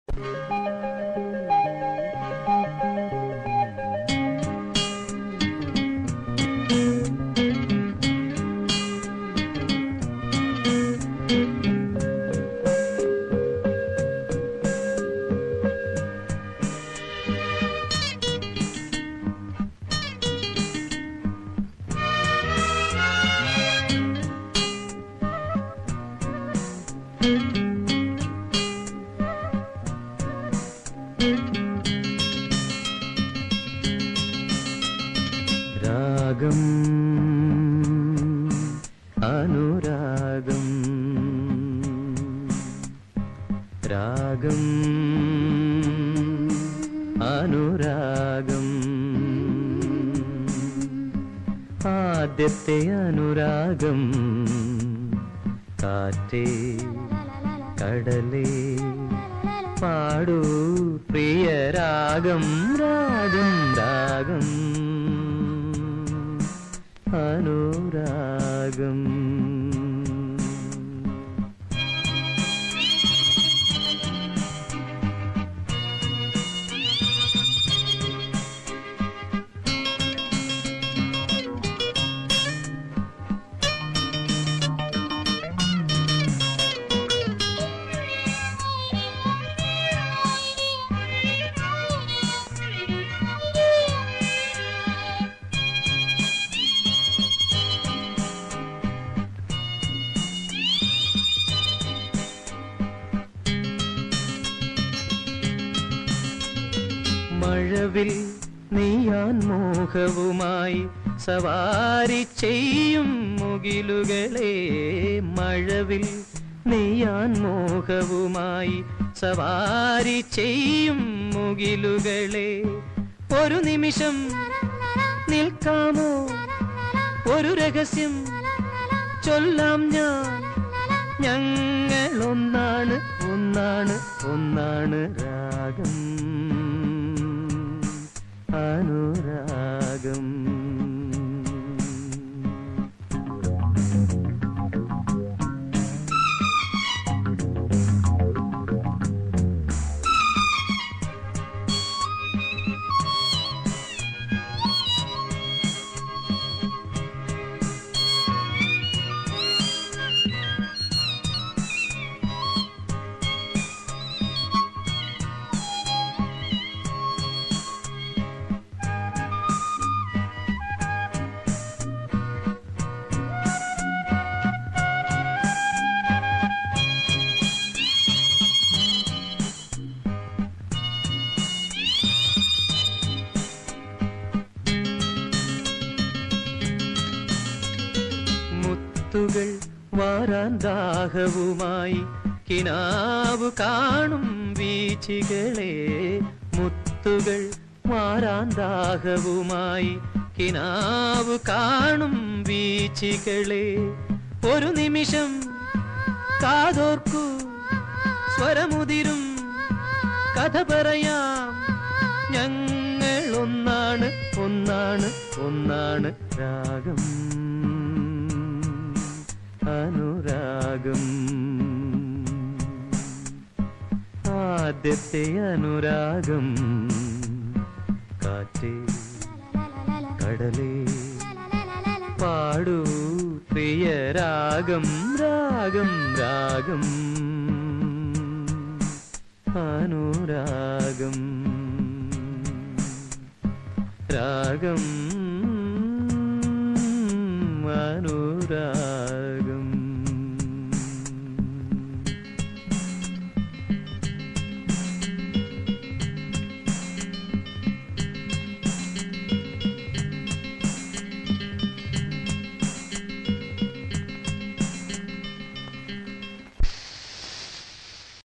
രാഗം അനുരാഗം രാഗം അനുരാഗം ആദ്യത്തെ അനുരാഗം കാറ്റേ കടലേ പാടൂ പ്രിയ രാഗം രാഗം രാഗം അനുരാഗം മഴവിൽ നീയാൻ മോഹവുമായി സവാരി ചെയ്യും മുകിലുകളെ മഴവിൽ നീയാൻ മോഹവുമായി സവാരി ചെയ്യും മുകിലുകളെ ഒരു നിമിഷം നിൽക്കാമോ ഒരു രഹസ്യം ചൊല്ലാം ഞാൻ ഞങ്ങൾ ഒന്നാണ് ഒന്നാണ് ഒന്നാണ് രാഗം അനുരാഗം മുത്തുകൾ വാരാൻ ദാഹവുമായി കിനാവ് കാണും വീച്ചികളെ മുത്തുകൾ വാരാൻ ദാഹവുമായി കിനാവ് കാണും വീച്ചികളെ ഒരു നിമിഷം കാതോർക്കൂ സ്വരമുതിരും കഥ പറയാം ഞങ്ങൾ ഒന്നാണ് ഒന്നാണ് ഒന്നാണ് രാഗം അനുരാഗം ആദ്യത്തെ അനുരാഗം കാറ്റേ കടലേ പാടൂ പ്രിയ രാഗം രാഗം രാഗം അനുരാഗം രാഗം